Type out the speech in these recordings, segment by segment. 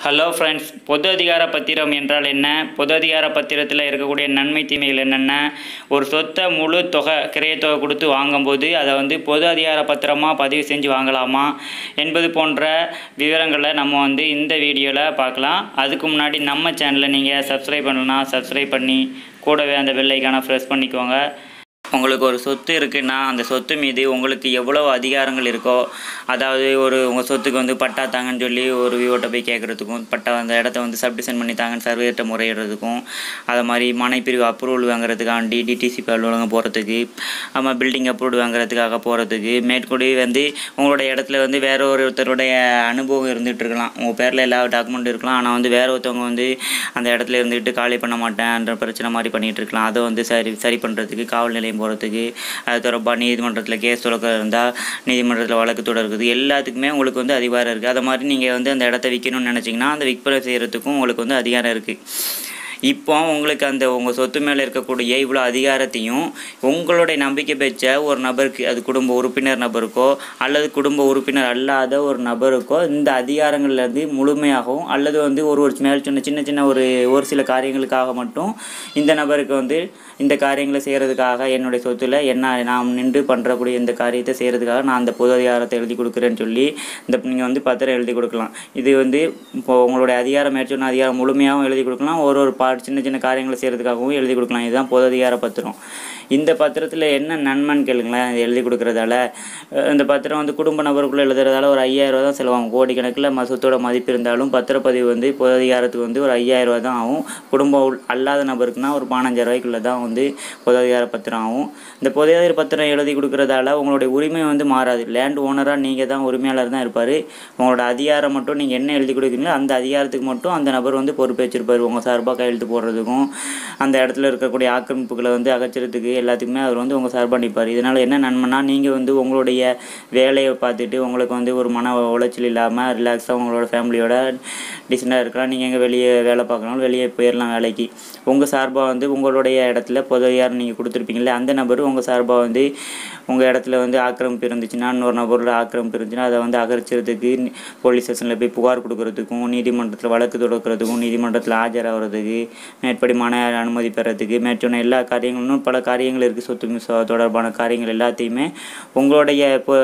hello friends பொது அதிகார பத்திரம் என்றால் என்ன பொது அதிகார பத்திரத்தில் இருக்கக்கூடிய நன்மை தீமைகள் என்னென்ன ஒரு சொத்தை முழு தொகை கிரையத்தொகை கொடுத்து வாங்கும்போது அதை வந்து பொது அதிகார பத்திரமாக பதிவு செஞ்சு வாங்கலாமா என்பது போன்ற விவரங்களை நம்ம வந்து இந்த வீடியோவில் பார்க்கலாம் அதுக்கு முன்னாடி நம்ம சேனலை நீங்கள் சப்ஸ்கிரைப் பண்ணலனா சப்ஸ்கிரைப் பண்ணி கூடவே அந்த பெல் ஐக்கானை ப்ரெஸ் பண்ணிக்கோங்க உங்களுக்கு ஒரு சொத்து இருக்குன்னா அந்த சொத்து மீது உங்களுக்கு எவ்வளோ அதிகாரங்கள் இருக்கோ அதாவது ஒரு உங்கள் சொத்துக்கு வந்து பட்டா தாங்கன்னு சொல்லி ஒரு விவோட்ட போய் கேட்குறதுக்கும் பட்டா அந்த இடத்த வந்து சப்டிஷன் பண்ணி தாங்கன்னு சர்வேட்ட முறையிடுறதுக்கும் அது மாதிரி மனைப்பிரிவு அப்ரூவல் வாங்குறதுக்காண்டி டிடிசி அலுவலகம் போகிறதுக்கு ஆமாம் பில்டிங் அப்ரூவல் வாங்குறதுக்காக போகிறதுக்கு மேற்கொண்டு வந்து உங்களோட இடத்துல வந்து வேற ஒருத்தருடைய அனுபவம் இருந்துகிட்டு இருக்கலாம் உங்கள் பேரில் எல்லா டாக்குமெண்ட் இருக்கலாம் ஆனால் வந்து வேற ஒருத்தவங்க வந்து அந்த இடத்துல இருந்துக்கிட்டு காலி பண்ண மாட்டேன்ற பிரச்சனை மாதிரி பண்ணிகிட்டு இருக்கலாம் அதை வந்து சரி சரி பண்ணுறதுக்கு காவல் நிலையம் போகிறதுக்கு அது தொடர்பாக நீதிமன்றத்தில் கேஸ் தொடக்க இருந்தால் நீதிமன்றத்தில் வழக்கு தொடர்றது எல்லாத்துக்குமே உங்களுக்கு வந்து அதிகாரம் இருக்குது அதை மாதிரி நீங்கள் வந்து அந்த இடத்த விற்கணும்னு நினச்சிங்கன்னா அந்த விற்பனை செய்கிறதுக்கும் உங்களுக்கு வந்து அதிகாரம் இருக்குது இப்போ உங்களுக்கு அந்த உங்கள் சொத்து மேலே இருக்கக்கூடிய இவ்வளோ அதிகாரத்தையும் உங்களுடைய நம்பிக்கை பெற்ற ஒரு நபருக்கு அது குடும்ப உறுப்பினர் நபருக்கோ அல்லது குடும்ப உறுப்பினர் அல்லாத ஒரு நபருக்கோ இந்த அதிகாரங்கள்லேருந்து முழுமையாகவும் அல்லது வந்து ஒரு ஒரு மேல் சின்ன சின்ன சின்ன ஒரு ஒரு சில காரியங்களுக்காக மட்டும் இந்த நபருக்கு வந்து இந்த காரியங்களை செய்கிறதுக்காக என்னுடைய சொத்துல என்ன நான் நின்று பண்ணுறக்கூடிய இந்த காரியத்தை செய்கிறதுக்காக நான் அந்த பொது அதிகாரத்தை எழுதி கொடுக்குறேன்னு சொல்லி இந்த நீங்கள் வந்து பத்திரம் எழுதி கொடுக்கலாம் இது வந்து இப்போ உங்களுடைய அதிகாரம் மேற்சொன்ன அதிகாரம் முழுமையாகவும் எழுதி கொடுக்கலாம் ஒரு ஒரு பா சின்ன சின்ன காரியங்களை செய்கிறதுக்காகவும் எழுதி கொடுக்கலாம் இதுதான் பொது அதிகார பத்திரம் இந்த பத்திரத்தில் என்ன நன்மைன்னு கேளுங்களேன் இது எழுதி கொடுக்குறதால அஹ் இந்த பத்திரம் வந்து குடும்ப நபருக்குள்ளே எழுதுறதால ஒரு ஐயாயிரம் ரூபா தான் செலவாகும் கோடிக்கணக்கில் ம சொத்தோட மதிப்பு இருந்தாலும் பத்திரப்பதிவு வந்து பொது அதிகாரத்துக்கு வந்து ஒரு ஐயாயிரம் ரூபா தான் ஆகும் குடும்பம் உள்- அல்லாத நபருக்குனா ஒரு பதினஞ்சாயிரம் ரூபாய்க்குள்ளே தான் வந்து பொது அதிகார பத்திரம் ஆகும் இந்த பொது அதிகார பத்திரம் எழுதி கொடுக்குறதால உங்களுடைய உரிமை வந்து மாறாது லேண்ட் ஓனராக நீங்கள் தான் உரிமையாளர் தான் இருப்பார் உங்களோட அதிகாரம் மட்டும் நீங்கள் என்ன எழுதி கொடுக்குறீங்களோ அந்த அதிகாரத்துக்கு மட்டும் அந்த நபர் வந்து பொறுப்பேற்றிருப்பார் உங்கள் சார்பாக கையெழுத்து போடுறதுக்கும் அந்த இடத்துல இருக்கக்கூடிய ஆக்கிரமிப்புகளை வந்து அகற்றுறதுக்கு எல்லாத்துக்குமே அவர் வந்து உங்கள் சார்பாக நிற்பார் இதனால் என்ன நன்மைனா நீங்கள் வந்து உங்களுடைய வேலையை பார்த்துட்டு உங்களுக்கு வந்து ஒரு மன உளைச்சல் இல்லாமல் ரிலாக்ஸாக உங்களோட ஃபேமிலியோட டீசெண்டாக இருக்கலாம் நீங்கள் எங்கே வெளியே வேலை பார்க்கணும் வெளியே போயிடலாம் வேலைக்கு உங்கள் சார்பாக வந்து உங்களுடைய இடத்துல பொது அதிகாரம் நீங்கள் கொடுத்துருப்பீங்களே அந்த நபர் உங்கள் சார்பாக வந்து உங்கள் இடத்துல வந்து ஆக்கிரமிப்பு இருந்துச்சுன்னா இன்னொரு நபரோட ஆக்கிரமிப்பு இருந்துச்சுன்னா அதை வந்து அகற்றிறதுக்கு போலீஸ் ஸ்டேஷனில் போய் புகார் கொடுக்கறதுக்கும் நீதிமன்றத்தில் வழக்கு தொடுக்கிறதுக்கும் நீதிமன்றத்தில் ஆஜராகிறதுக்கு மேற்படி மன அனுமதி பெறத்துக்கு மேற்சொன்ன எல்லா காரியங்களும் இன்னும் பல காரியங்கள் இருக்குது சொத்து மி- சொ- தொடர்பான காரியங்கள் எல்லாத்தையுமே உங்களுடைய இப்போ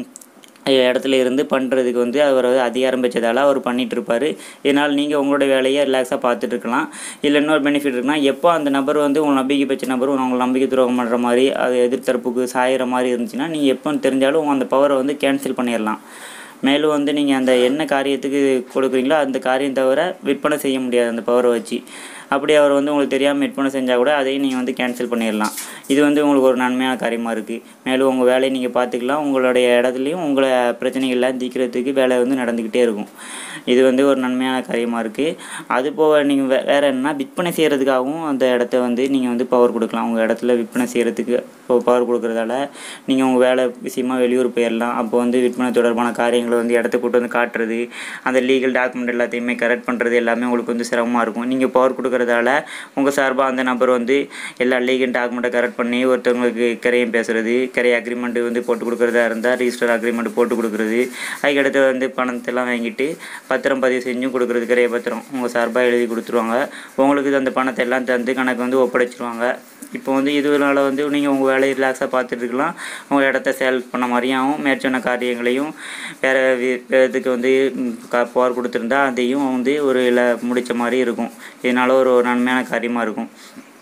இடத்துல இருந்து பண்ணுறதுக்கு வந்து அவர் வந்து அதிகாரம் பெற்றதால் அவர் பண்ணிட்டு இருப்பார் இதனால் நீங்கள் உங்களோட வேலையை ரிலாக்ஸாக பார்த்துட்டு இருக்கலாம் இல்லை இன்னொரு பெனிஃபிட் இருக்குன்னா எப்போ அந்த நபர் வந்து உங்கள் நம்பிக்கை பெற்ற நபர் உங்களை நம்பிக்கை துரோகம் பண்ணுற மாதிரி அது எதிர்த்தரப்புக்கு சாயிற மாதிரி இருந்துச்சுன்னா நீங்கள் எப்போ தெரிஞ்சாலும் அந்த பவரை வந்து கேன்சல் பண்ணிடலாம் மேலும் வந்து நீங்கள் அந்த என்ன காரியத்துக்கு கொடுக்குறீங்களோ அந்த காரியம் தவிர விற்பனை செய்ய முடியாது அந்த பவரை வச்சு அப்படி அவர் வந்து உங்களுக்கு தெரியாமல் விற்பனை செஞ்சால் கூட அதையும் நீங்கள் வந்து கேன்சல் பண்ணிடலாம் இது வந்து உங்களுக்கு ஒரு நன்மையான காரியமாக இருக்குது மேலும் உங்கள் வேலையை நீங்கள் பார்த்துக்கலாம் உங்களுடைய இடத்துலையும் உங்களை பிரச்சனைகள்லாம் தீர்க்கிறதுக்கு வேலை வந்து நடந்துக்கிட்டே இருக்கும் இது வந்து ஒரு நன்மையான காரியமாக இருக்குது அது போக நீங்கள் வே வேறு என்னன்னா விற்பனை செய்கிறதுக்காகவும் அந்த இடத்த வந்து நீங்கள் வந்து பவர் கொடுக்கலாம் உங்கள் இடத்துல விற்பனை செய்கிறதுக்கு இப்போ பவர் கொடுக்குறதால நீங்கள் உங்கள் வேலை விஷயமா வெளியூர் போயிடலாம் அப்போ வந்து விற்பனை தொடர்பான காரியங்களை வந்து இடத்த கூட்டு வந்து காட்டுறது அந்த லீகல் டாக்குமெண்ட் எல்லாத்தையுமே கரெக்ட் பண்ணுறது எல்லாமே உங்களுக்கு வந்து சிரமமாக இருக்கும் நீங்கள் பவர் கொடுக்குறதால உங்கள் சார்பாக அந்த நபர் வந்து எல்லா லீகல் டாக்குமெண்ட்டை கரெக்ட் பண்ணி ஒருத்தவங்களுக்கு கிரையம் பேசுறது கிரை அக்ரிமெண்ட் வந்து போட்டு கொடுக்குறதா இருந்தால் ரிஜிஸ்டர் அக்ரிமெண்ட் போட்டு கொடுக்குறது அதுக்கடுத்து வந்து பணத்தெல்லாம் வாங்கிட்டு பத்திரம் பதிவு செஞ்சும் கொடுக்குறது கிரைய பத்திரம் உங்கள் சார்பாக எழுதி கொடுத்துருவாங்க உங்களுக்கு அந்த பணத்தை எல்லாம் தந்து கணக்கு வந்து ஒப்படைச்சிருவாங்க இப்போ வந்து இதனால வந்து நீங்கள் உங்கள் வேலையை ரிலாக்ஸாக பார்த்துட்டு இருக்கலாம் உங்கள் இடத்த சேல் பண்ண மாதிரியாகவும் மேற்சொன்ன காரியங்களையும் வேறு இதுக்கு வந்து பவர் கொடுத்துருந்தா அதையும் வந்து ஒரு இல்லை முடித்த மாதிரி இருக்கும் இதனால ஒரு ஒரு நன்மையான காரியமாக இருக்கும்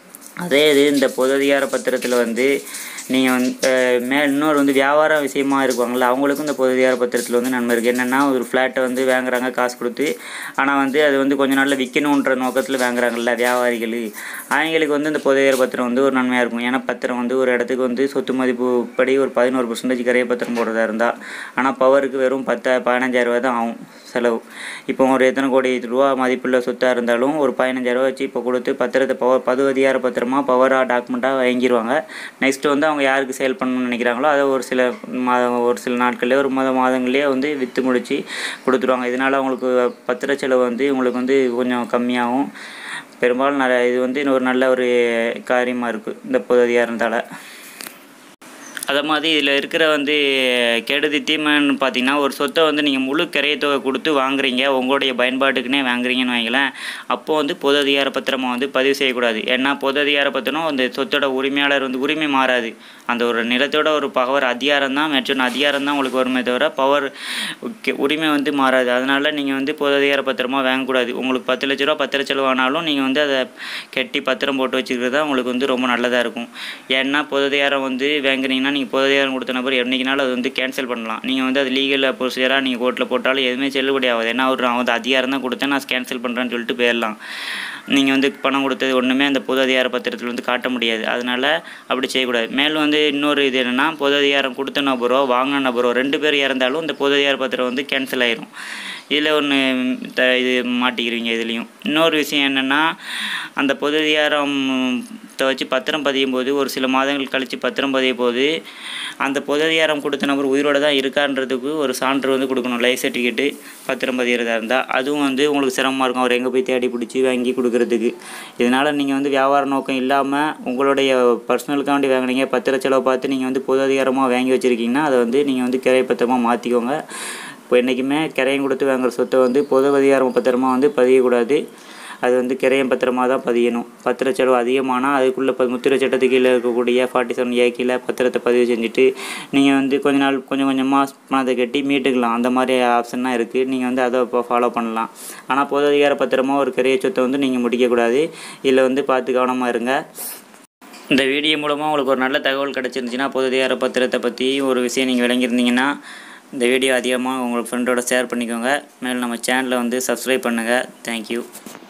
அதே இது இந்த பொது அதிகார பத்திரத்தில் வந்து நீங்கள் வந்து அஹ், மே இன்னொரு வந்து வியாபார விஷயமா இருப்பாங்கள்ல அவங்களுக்கும் இந்த பொது அதிகார பத்திரத்தில் வந்து நன்மை இருக்குது என்னென்னா ஒரு ஃப்ளாட்டை வந்து வாங்குறாங்க காசு கொடுத்து ஆனால் வந்து அது வந்து கொஞ்ச நாளில் விற்கணுன்ற நோக்கத்தில் வாங்குறாங்கல்ல வியாபாரிகள் அவங்களுக்கு வந்து இந்த பொது அதிகார பத்திரம் வந்து ஒரு நன்மையாக இருக்கும் ஏன்னா பத்திரம் வந்து ஒரு இடத்துக்கு வந்து சொத்து மதிப்பு படி ஒரு பதினோரு பர்சன்டேஜ் கரைய பத்திரம் போடுறதா இருந்தால் ஆனால் பவருக்கு வெறும் பத்த பதினஞ்சாயிரம் ரூபாய் தான் ஆகும் செலவு இப்போ ஒரு எத்தனை கோடி ரூபா மதிப்புள்ள சொத்தாக இருந்தாலும் ஒரு பதினஞ்சாயிரம் ரூபா வச்சு இப்போ கொடுத்து பத்திரத்தை பவர் பது அதிகார பத்திரமா பவராக டாக்குமெண்ட்டாக வாங்கிடுவாங்க நெக்ஸ்ட்டு வந்து அவங்க யாருக்கு சேல் பண்ணணும்னு நினைக்கிறாங்களோ அதை ஒரு சில மாதம் ஒரு சில நாட்கள்லேயே ஒரு மாத மாதங்கள்லேயே வந்து விற்று முடிச்சு கொடுத்துருவாங்க இதனால் அவங்களுக்கு பத்திர செலவு வந்து உங்களுக்கு வந்து கொஞ்சம் கம்மியாகும் பெரும்பாலும் நிறைய இது வந்து ஒரு நல்ல ஒரு காரியமாக இருக்குது இந்த பொது அதிகாரத்தால் அதை மாதிரி இதில் இருக்கிற வந்து கெடுதி தீமைன்னு பார்த்தீங்கன்னா ஒரு சொத்தை வந்து நீங்கள் முழு கிரையத்தொகை கொடுத்து வாங்குறீங்க உங்களுடைய பயன்பாட்டுக்குன்னே வாங்குறீங்கன்னு வைங்களேன் அப்போ வந்து பொது அதிகார பத்திரமா வந்து பதிவு செய்யக்கூடாது ஏன்னா பொது அதிகார பத்திரம் அந்த சொத்தோட உரிமையாளர் வந்து உரிமை மாறாது அந்த ஒரு நிலத்தோட ஒரு பவர் அதிகாரம் தான் மேற்சொன்ன அதிகாரம் தான் உங்களுக்கு வருமே தவிர பவர் உரிமை வந்து மாறாது அதனால் நீங்கள் வந்து பொது அதிகார பத்திரமா வாங்கக்கூடாது உங்களுக்கு பத்து லட்ச ரூபா பத்து லட்ச ரூபா ஆனாலும் நீங்கள் வந்து அதை கட்டி பத்திரம் போட்டு வச்சுக்கிறது தான் உங்களுக்கு வந்து ரொம்ப நல்லதாக இருக்கும் ஏன்னா பொது அதிகாரம் வந்து வாங்குனீங்கன்னா நீங்கள் பொது அதிகாரம் கொடுத்த நபர் என்றைக்குனாலும் அது வந்து கேன்சல் பண்ணலாம் நீங்கள் வந்து அது லீகல் ப்ரொசீஜராக நீங்கள் கோர்ட்டில் போட்டாலும் எதுவுமே செல்லுபடி ஆகாது ஏன்னா அவர் அவன் அதிகாரம் தான் கொடுத்தேன் நான் கேன்சல் பண்ணுறேன்னு சொல்லிட்டு போயிடலாம் நீங்கள் வந்து பணம் கொடுத்தது ஒன்றுமே அந்த பொது அதிகார பத்திரத்தில் வந்து காட்ட முடியாது அதனால் அப்படி செய்யக்கூடாது மேலும் வந்து இன்னொரு இது என்னென்னா பொது அதிகாரம் கொடுத்த நபரோ வாங்கின நபரோ ரெண்டு பேர் இறந்தாலும் இந்த பொது அதிகார பத்திரம் வந்து கேன்சல் ஆயிரும் இதில் ஒன்று த இது மாட்டிக்கிறீங்க இதுலேயும் இன்னொரு விஷயம் என்னென்னா அந்த பொது அதிகாரத்தை வச்சு பத்திரம் பதியும் போது ஒரு சில மாதங்கள் கழித்து பத்திரம் பதியும் போது அந்த பொது அதிகாரம் கொடுத்த நபர் உயிரோடு தான் இருக்கான்றதுக்கு ஒரு சான்று வந்து கொடுக்கணும் லைஃப் சர்டிஃபிகேட்டு பத்திரம் பதிகிறதா இருந்தால் அதுவும் வந்து உங்களுக்கு சிரமமாக இருக்கும் அவர் எங்கே போய் தேடி பிடிச்சி வாங்கி கொடுக்குறதுக்கு இதனால் நீங்கள் வந்து வியாபார நோக்கம் இல்லாமல் உங்களுடைய பர்சனலுக்காண்டி வாங்குனீங்க பத்திர செலவு பார்த்து நீங்கள் வந்து பொது அதிகாரமாக வாங்கி வச்சுருக்கீங்கன்னா அதை வந்து நீங்கள் வந்து கிரை பத்திரமாக மாற்றிக்கோங்க இப்போ என்றைக்குமே கிரையம் கொடுத்து வாங்குற சொத்தை வந்து பொது அதிகாரம் பத்திரமா வந்து பதியக்கூடாது அது வந்து கிரையம் பத்திரமா தான் பதியணும் பத்திர செலவு அதிகமானால் அதுக்குள்ளே இப்போ முத்திரை சட்டத்துக்கு கீழே இருக்கக்கூடிய ஃபார்ட்டி செவன் ஏ கீழே பத்திரத்தை பதிவு செஞ்சுட்டு நீங்கள் வந்து கொஞ்ச நாள் கொஞ்சம் கொஞ்சமாக பணத்தை கட்டி மீட்டுக்கலாம் அந்த மாதிரி ஆப்ஷன்லாம் இருக்குது நீங்கள் வந்து அதை இப்போ ஃபாலோ பண்ணலாம் ஆனால் பொது அதிகார பத்திரமா ஒரு கிரைய சொத்தை வந்து நீங்கள் முடிக்கக்கூடாது இதில் வந்து பார்த்து கவனமாக இருங்க இந்த வீடியோ மூலமாக உங்களுக்கு ஒரு நல்ல தகவல் கிடச்சிருந்துச்சின்னா பொது அதிகார பத்திரத்தை பற்றி ஒரு விஷயம் நீங்கள் விளங்கியிருந்தீங்கன்னா இந்த வீடியோ அதிகமாக உங்கள் ஃப்ரெண்டோட ஷேர் பண்ணிக்கோங்க மேலும் நம்ம சேனலை வந்து சப்ஸ்கிரைப் பண்ணுங்கள் தேங்க்யூ